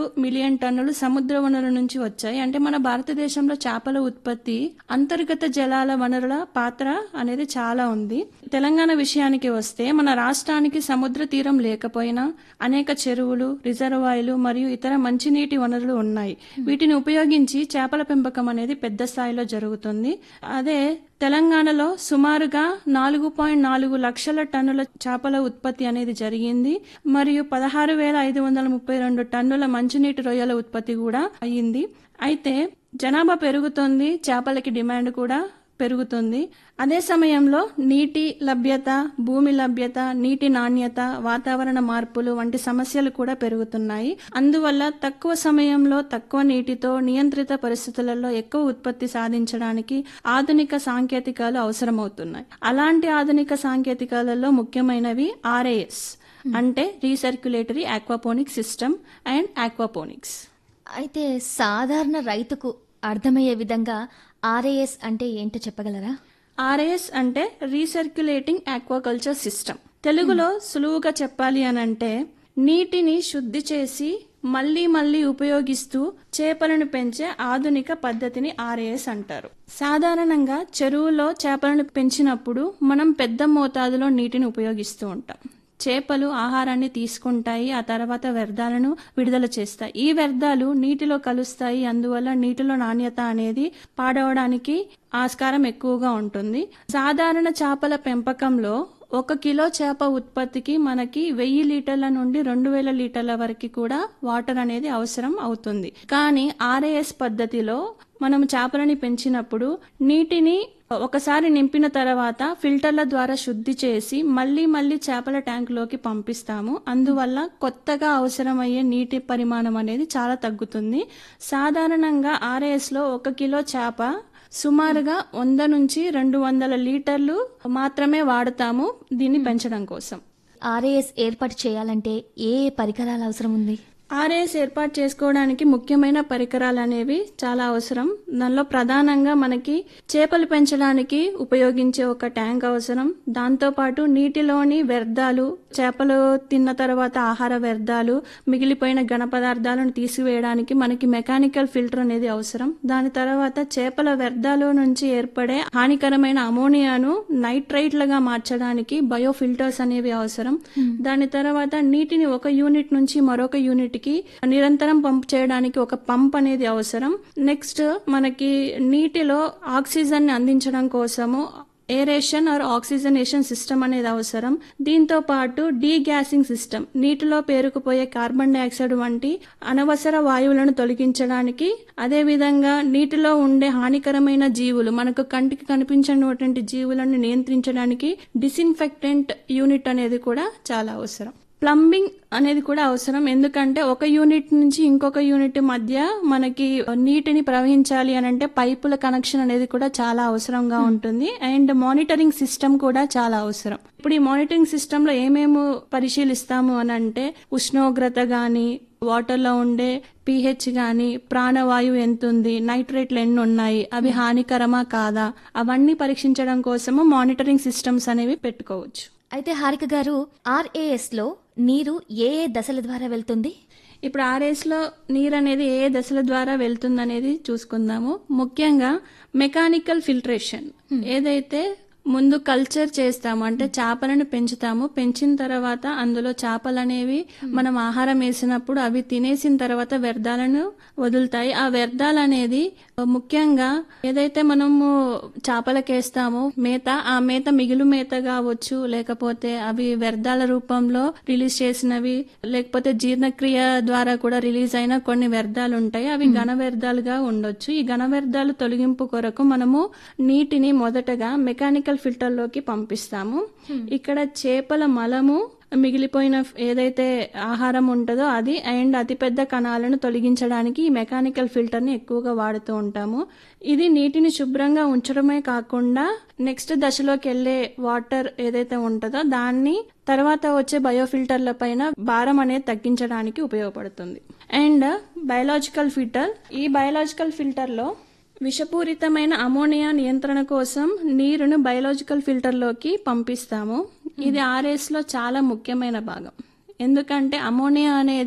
million టన్నులు సముద్ర వనరుల నుంచి వచ్చాయి అంటే మన భారతదేశంలో చేపల ఉత్పత్తి అంతర్గత జలాల వనరుల పాత్ర అనేది చాలా ఉంది తెలంగాణ విషయానికి వస్తే మన రాష్ట్రానికి సముద్ర తీరం లేకపోయినా అనేక చెరువులు రిజర్వాయర్లు మరియు ఇతర మంచినీటి వనరులు ఉన్నాయి వీటిని ఉపయోగించి చేపల పెంపకం అనేది పెద్ద స్థాయిలో జరుగుతుంది అదే తెలంగాణలో సుమారుగా నాలుగు పాయింట్ నాలుగు లక్షల టన్నుల చేపల ఉత్పత్తి అనేది జరిగింది మరియు పదహారు వేల ఐదు వందల ముప్పై రెండు టన్నుల మంచినీటి రొయ్యల ఉత్పత్తి కూడా అయ్యింది అయితే జనాభా పెరుగుతుంది చేపలకి డిమాండ్ కూడా పెరుగుతుంది అదే సమయంలో నీటి లభ్యత భూమి లభ్యత నీటి నాణ్యత వాతావరణ మార్పులు వంటి సమస్యలు కూడా పెరుగుతున్నాయి అందువల్ల తక్కువ సమయంలో తక్కువ నీటితో నియంత్రిత పరిస్థితులలో ఎక్కువ ఉత్పత్తి సాధించడానికి ఆధునిక సాంకేతికాలు అవసరమవుతున్నాయి అలాంటి ఆధునిక సాంకేతికాలలో ముఖ్యమైనవి ఆర్ఏఎస్ అంటే recirculatory aquaponic system and aquaponics అయితే సాధారణ రైతుకు అర్థమయ్యే విధంగా ఆర్ఏఎస్ అంటే ఏంటో చెప్పగలరా ఆర్ఏఎస్ అంటే రీసర్క్యులేటింగ్ ఆక్వాకల్చర్ సిస్టమ్ తెలుగులో సులువుగా చెప్పాలి అని అంటే నీటిని శుద్ధి చేసి మళ్ళీ మళ్ళీ ఉపయోగిస్తూ చేపలను పెంచే ఆధునిక పద్ధతిని ఆర్ఏఎస్ అంటారు సాధారణంగా చెరువులో చేపలను పెంచినప్పుడు మనం పెద్ద మోతాదులో నీటిని ఉపయోగిస్తూ ఉంటాం చేపలు ఆహారాన్ని తీసుకుంటాయి ఆ తర్వాత వ్యర్థాలను విడుదల చేస్తాయి ఈ వ్యర్థాలు నీటిలో కలుస్తాయి అందువల్ల నీటిలో నాణ్యత అనేది పాడవడానికి ఆస్కారం ఎక్కువగా ఉంటుంది సాధారణ చేపల పెంపకంలో ఒక కిలో చేప ఉత్పత్తికి మనకి వెయ్యి లీటర్ల నుండి రెండు వేల లీటర్ల వరకు కూడా వాటర్ అనేది అవసరం అవుతుంది కానీ ఆర్ఏఎస్ పద్ధతిలో మనం చేపలని పెంచినప్పుడు నీటిని ఒకసారి నింపిన తర్వాత ఫిల్టర్ల ద్వారా శుద్ధి చేసి మళ్ళీ మళ్ళీ చేపల ట్యాంకులోకి పంపిస్తాము అందువల్ల కొత్తగా అవసరమయ్యే నీటి పరిమాణం అనేది చాలా తగ్గుతుంది సాధారణంగా ఆర్ఏఎస్ లో ఒక కిలో చేప సుమారుగా వంద నుంచి రెండు వందల లీటర్లు మాత్రమే వాడతాము దీన్ని పెంచడం కోసం ఆర్ఏఎస్ ఏర్పాటు చేయాలంటే ఏ ఏ పరికరాలు అవసరం ఉంది ఆర్ఏఎస్ ఏర్పాటు చేసుకోవడానికి ముఖ్యమైన పరికరాలు అనేవి చాలా అవసరం దానిలో ప్రధానంగా మనకి చేపలు పెంచడానికి ఉపయోగించే ఒక ట్యాంక్ అవసరం దాంతోపాటు నీటిలోని వ్యర్థాలు చేపలు తిన్న తర్వాత ఆహార వ్యర్థాలు మిగిలిపోయిన ఘన పదార్థాలను తీసివేయడానికి మనకి మెకానికల్ ఫిల్టర్ అనేది అవసరం దాని తర్వాత చేపల వ్యర్థాలు నుంచి ఏర్పడే హానికరమైన అమోనియాను నైట్రైట్లుగా మార్చడానికి బయో ఫిల్టర్స్ అనేవి అవసరం దాని తర్వాత నీటిని ఒక యూనిట్ నుంచి మరొక యూనిట్ కి నిరంతరం పంప్ చేయడానికి ఒక పంప్ అనేది అవసరం నెక్స్ట్ మనకి నీటిలో ఆక్సిజన్ ని అందించడం కోసము ఏరేషన్ ఆర్ ఆక్సిజనేషన్ సిస్టమ్ అనేది అవసరం దీంతో పాటు డీగ్యాసింగ్ సిస్టమ్ నీటిలో పేరుకుపోయే కార్బన్ డైఆక్సైడ్ వంటి అనవసర వాయువులను తొలగించడానికి అదే విధంగా నీటిలో ఉండే హానికరమైన జీవులు మనకు కంటికి కనిపించినటువంటి జీవులను నియంత్రించడానికి డిసిన్ఫెక్టెంట్ యూనిట్ అనేది కూడా చాలా అవసరం ప్లంబింగ్ అనేది కూడా అవసరం ఎందుకంటే ఒక యూనిట్ నుంచి ఇంకొక యూనిట్ మధ్య మనకి నీటిని ప్రవహించాలి అని అంటే పైపుల కనెక్షన్ అనేది కూడా చాలా అవసరంగా ఉంటుంది అండ్ మానిటరింగ్ సిస్టమ్ కూడా చాలా అవసరం ఇప్పుడు ఈ మానిటరింగ్ సిస్టమ్ లో ఏమేమి పరిశీలిస్తాము అని అంటే ఉష్ణోగ్రత గాని వాటర్ లో ఉండే పిహెచ్ గాని ప్రాణవాయువు ఎంత ఉంది నైట్రేట్లు ఎన్ని ఉన్నాయి అవి హానికరమా కాదా అవన్నీ పరీక్షించడం కోసము మానిటరింగ్ సిస్టమ్స్ అనేవి పెట్టుకోవచ్చు అయితే హారిక గారు ఆర్ఏఎస్ లో నీరు ఏ ఏ దశల ద్వారా వెళ్తుంది ఇప్పుడు ఆర్ఎస్ లో నీరు అనేది ఏ దశల ద్వారా వెళ్తుందనేది చూసుకుందాము ముఖ్యంగా మెకానికల్ ఫిల్టరేషన్ ఏదైతే ముందు కల్చర్ చేస్తాము అంటే చేపలను పెంచుతాము పెంచిన తర్వాత అందులో చేపలు అనేవి మనం ఆహారం వేసినప్పుడు అవి తినేసిన తర్వాత వ్యర్థాలను వదులుతాయి ఆ వ్యర్థాలు అనేది ముఖ్యంగా ఏదైతే మనము చేపలకేస్తామో మేత ఆ మేత మిగులు మేత కావచ్చు లేకపోతే అవి వ్యర్థాల రూపంలో రిలీజ్ చేసినవి లేకపోతే జీర్ణక్రియ ద్వారా కూడా రిలీజ్ అయిన కొన్ని వ్యర్థాలు ఉంటాయి అవి ఘన వ్యర్థాలుగా ఉండొచ్చు ఈ ఘన వ్యర్థాలు తొలగింపు కొరకు మనము నీటిని మొదటగా మెకానికల్ ఫిల్టర్ లోకి పంపిస్తాము ఇక్కడ చేపల మలము మిగిలిపోయిన ఏదైతే ఆహారం ఉంటుందో అది అండ్ అతిపెద్ద కణాలను తొలగించడానికి ఈ మెకానికల్ ఫిల్టర్ ని ఎక్కువగా వాడుతూ ఉంటాము ఇది నీటిని శుభ్రంగా ఉంచడమే కాకుండా నెక్స్ట్ దశలోకి వెళ్లే వాటర్ ఏదైతే ఉంటుందో దాన్ని తర్వాత వచ్చే బయోఫిల్టర్ల పైన భారం అనేది తగ్గించడానికి ఉపయోగపడుతుంది అండ్ బయలాజికల్ ఫిల్టర్ ఈ బయలాజికల్ ఫిల్టర్ లో విషపూరితమైన అమోనియా నియంత్రణ కోసం నీరును బయలాజికల్ ఫిల్టర్లోకి పంపిస్తాము ఇది ఆర్ఎస్ లో చాలా ముఖ్యమైన భాగం ఎందుకంటే అమోనియా అనేది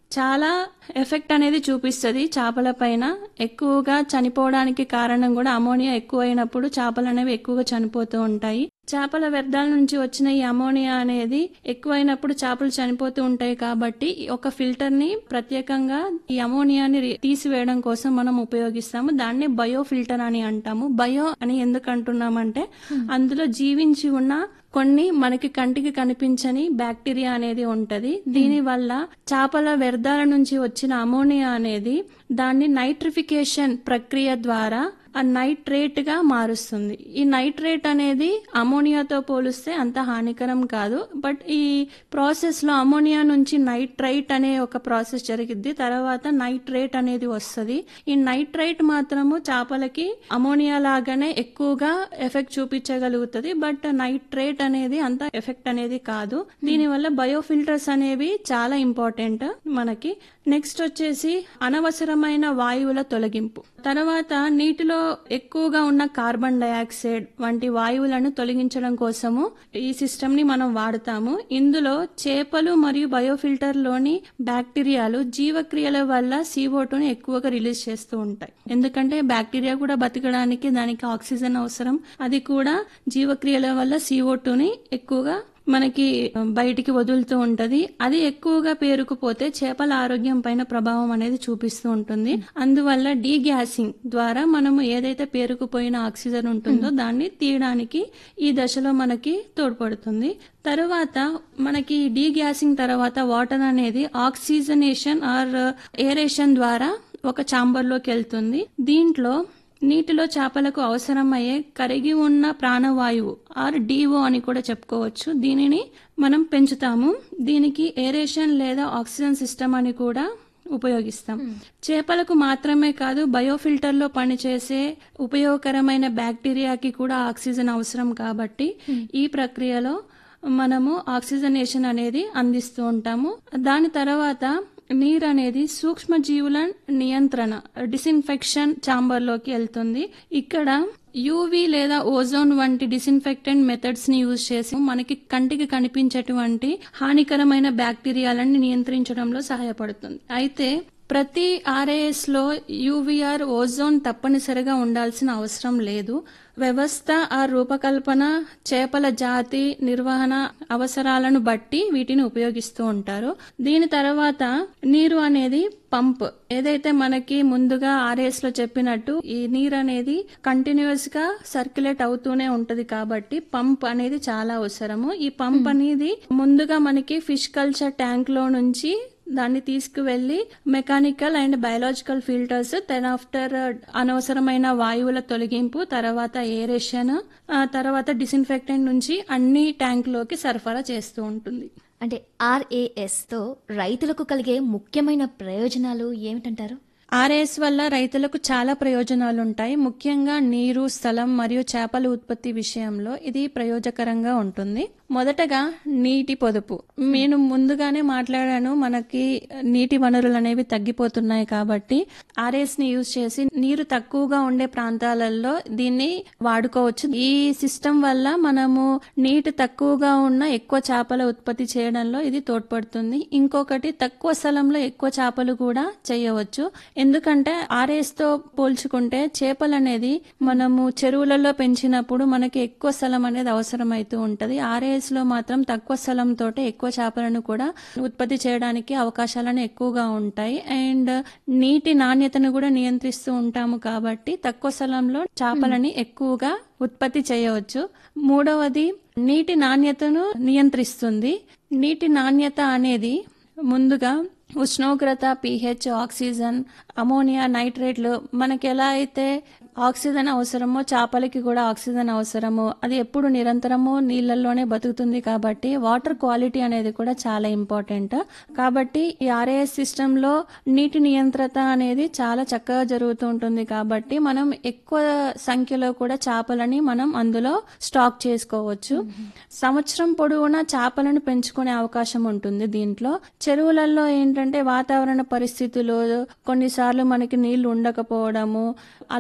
చాలా ఎఫెక్ట్ అనేది చూపిస్తుంది చేపల పైన ఎక్కువగా చనిపోవడానికి కారణం కూడా అమోనియా ఎక్కువైనప్పుడు చేపలు అనేవి ఎక్కువగా చనిపోతూ ఉంటాయి చేపల వ్యర్థాల నుంచి వచ్చిన ఈ అమోనియా అనేది ఎక్కువైనప్పుడు చేపలు చనిపోతూ ఉంటాయి కాబట్టి ఒక ఫిల్టర్ ని ప్రత్యేకంగా ఈ అమోనియాని రి- తీసివేయడం కోసం మనం ఉపయోగిస్తాము దాన్ని బయో ఫిల్టర్ అని అంటాము బయో అని ఎందుకు అంటున్నామంటే అందులో జీవించి ఉన్న కొన్ని మనకి కంటికి కనిపించని బ్యాక్టీరియా అనేది ఉంటది దీని వల్ల చేపల వ్యర్థాల నుంచి వచ్చిన అమోనియా అనేది దాన్ని నైట్రిఫికేషన్ ప్రక్రియ ద్వారా ఆ నైట్రేట్ గా మారుస్తుంది ఈ నైట్రేట్ అనేది అమోనియాతో పోలిస్తే అంత హానికరం కాదు బట్ ఈ ప్రాసెస్ లో అమోనియా నుంచి నైట్రైట్ అనే ఒక ప్రాసెస్ జరిగిద్ది తర్వాత నైట్రేట్ అనేది వస్తుంది ఈ నైట్రైట్ మాత్రము చేపలకి అమోనియా లాగానే ఎక్కువగా ఎఫెక్ట్ చూపించగలుగుతుంది బట్ నైట్రేట్ అనేది అంత ఎఫెక్ట్ అనేది కాదు దీనివల్ల బయోఫిల్టర్స్ అనేవి చాలా ఇంపార్టెంట్ మనకి నెక్స్ట్ వచ్చేసి అనవసరమైన వాయువుల తొలగింపు తర్వాత నీటిలో ఎక్కువగా ఉన్న కార్బన్ డయాక్సైడ్ వంటి వాయువులను తొలగించడం కోసము ఈ సిస్టమ్ ని మనం వాడతాము ఇందులో చేపలు మరియు బయోఫిల్టర్ లోని బ్యాక్టీరియాలు జీవక్రియల వల్ల CO2 ని ఎక్కువగా రిలీజ్ చేస్తూ ఉంటాయి ఎందుకంటే బ్యాక్టీరియా కూడా బతకడానికి దానికి ఆక్సిజన్ అవసరం అది కూడా జీవక్రియల వల్ల CO2 ని ఎక్కువగా మనకి బయటికి వదులుతూ ఉంటది అది ఎక్కువగా పేరుకుపోతే చేపల ఆరోగ్యం పైన ప్రభావం అనేది చూపిస్తూ ఉంటుంది అందువల్ల డీగ్యాసింగ్ ద్వారా మనము ఏదైతే పేరుకుపోయిన ఆక్సిజన్ ఉంటుందో దాన్ని తీయడానికి ఈ దశలో మనకి తోడ్పడుతుంది తరువాత మనకి డీగ్యాసింగ్ తర్వాత వాటర్ అనేది ఆక్సిజనేషన్ ఆర్ ఏరేషన్ ద్వారా ఒక చాంబర్ లోకి వెళ్తుంది దీంట్లో నీటిలో చేపలకు అవసరమయ్యే కరిగి ఉన్న ప్రాణవాయువు ఆర్ డిఓ అని కూడా చెప్పుకోవచ్చు దీనిని మనం పెంచుతాము దీనికి ఏరేషన్ లేదా ఆక్సిజన్ సిస్టమ్ అని కూడా ఉపయోగిస్తాం చేపలకు మాత్రమే కాదు బయోఫిల్టర్ లో పనిచేసే ఉపయోగకరమైన బ్యాక్టీరియాకి కూడా ఆక్సిజన్ అవసరం కాబట్టి ఈ ప్రక్రియలో మనము ఆక్సిజనేషన్ అనేది అందిస్తూ ఉంటాము దాని తర్వాత నీరు అనేది సూక్ష్మ జీవుల నియంత్రణ డిసిన్ఫెక్షన్ ఛాంబర్ లోకి వెళ్తుంది ఇక్కడ యూవి లేదా ఓజోన్ వంటి డిసిన్ఫెక్టెంట్ మెథడ్స్ ని యూజ్ చేసి మనకి కంటికి కనిపించేటువంటి హానికరమైన బ్యాక్టీరియాలను నియంత్రించడంలో సహాయపడుతుంది అయితే ప్రతి ఆర్ఏఎస్ లో యూవీఆర్ ఓజోన్ తప్పనిసరిగా ఉండాల్సిన అవసరం లేదు వ్యవస్థ ఆ రూపకల్పన చేపల జాతి నిర్వహణ అవసరాలను బట్టి వీటిని ఉపయోగిస్తూ ఉంటారు దీని తర్వాత నీరు అనేది పంప్ ఏదైతే మనకి ముందుగా ఆర్ఎస్ లో చెప్పినట్టు ఈ నీరు అనేది కంటిన్యూస్ గా సర్క్యులేట్ అవుతూనే ఉంటది కాబట్టి పంప్ అనేది చాలా అవసరము ఈ పంప్ అనేది ముందుగా మనకి ఫిష్ కల్చర్ ట్యాంక్ లో నుంచి దాన్ని తీసుకువెళ్లి mechanical and biological filters then after అనవసరమైన వాయువుల తొలగింపు తర్వాత ఏరేషన్ తర్వాత డిసిన్ఫెక్టెంట్ నుంచి అన్ని ట్యాంక్ లోకి సరఫరా చేస్తూ ఉంటుంది అంటే ఆర్ఏఎస్ తో రైతులకు కలిగే ముఖ్యమైన ప్రయోజనాలు ఏమిటంటారు ఆర్ఎస్ వల్ల రైతులకు చాలా ప్రయోజనాలు ఉంటాయి ముఖ్యంగా నీరు స్థలం మరియు చేపల ఉత్పత్తి విషయంలో ఇది ప్రయోజకరంగా ఉంటుంది మొదటగా నీటి పొదుపు నేను ముందుగానే మాట్లాడాను మనకి నీటి వనరులు అనేవి తగ్గిపోతున్నాయి కాబట్టి ఆర్ఎస్ ని యూజ్ చేసి నీరు తక్కువగా ఉండే ప్రాంతాలలో దీన్ని వాడుకోవచ్చు ఈ సిస్టమ్ వల్ల మనము నీటి తక్కువగా ఉన్న ఎక్కువ చేపల ఉత్పత్తి చేయడంలో ఇది తోడ్పడుతుంది ఇంకొకటి తక్కువ స్థలంలో ఎక్కువ చేపలు కూడా చేయవచ్చు ఎందుకంటే ఆర్ఎస్ తో పోల్చుకుంటే చేపలు అనేది మనము చెరువులలో పెంచినప్పుడు మనకి ఎక్కువ స్థలం అనేది అవసరం అవుతూ ఉంటది ఆర్ఎస్ లో మాత్రం తక్కువ స్థలంతో ఎక్కువ చేపలను కూడా ఉత్పత్తి చేయడానికి అవకాశాలను ఎక్కువగా ఉంటాయి అండ్ నీటి నాణ్యతను కూడా నియంత్రిస్తూ ఉంటాము కాబట్టి తక్కువ స్థలంలో చేపలని ఎక్కువగా ఉత్పత్తి చేయవచ్చు మూడవది నీటి నాణ్యతను నియంత్రిస్తుంది నీటి నాణ్యత అనేది ముందుగా ఉష్ణోగ్రత పిహెచ్ ఆక్సిజన్ అమోనియా నైట్రేట్లు మనకి ఎలా అయితే ఆక్సిజన్ అవసరమో చేపలకి కూడా ఆక్సిజన్ అవసరము అది ఎప్పుడు నిరంతరము నీళ్ళల్లోనే బతుకుతుంది కాబట్టి వాటర్ క్వాలిటీ అనేది కూడా చాలా ఇంపార్టెంట్ కాబట్టి ఈ ఆర్ఏఎస్ సిస్టమ్ లో నీటి నియంత్రత అనేది చాలా చక్కగా జరుగుతూ ఉంటుంది కాబట్టి మనం ఎక్కువ సంఖ్యలో కూడా చేపలని మనం అందులో స్టాక్ చేసుకోవచ్చు సంవత్సరం పొడవునా చేపలను పెంచుకునే అవకాశం ఉంటుంది దీంట్లో చెరువులలో ఏంటంటే వాతావరణ పరిస్థితులు కొన్నిసార్లు మనకి నీళ్లు ఉండకపోవడము అలాంటి సమస్య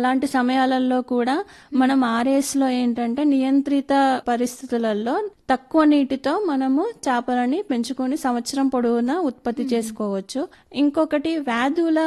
సమయాలలో కూడా మనం ఆర్ఎస్ లో ఏంటంటే నియంత్రిత పరిస్థితులలో తక్కువ నీటితో మనము చేపలని పెంచుకొని సంవత్సరం పొడవునా ఉత్పత్తి చేసుకోవచ్చు ఇంకొకటి వ్యాధుల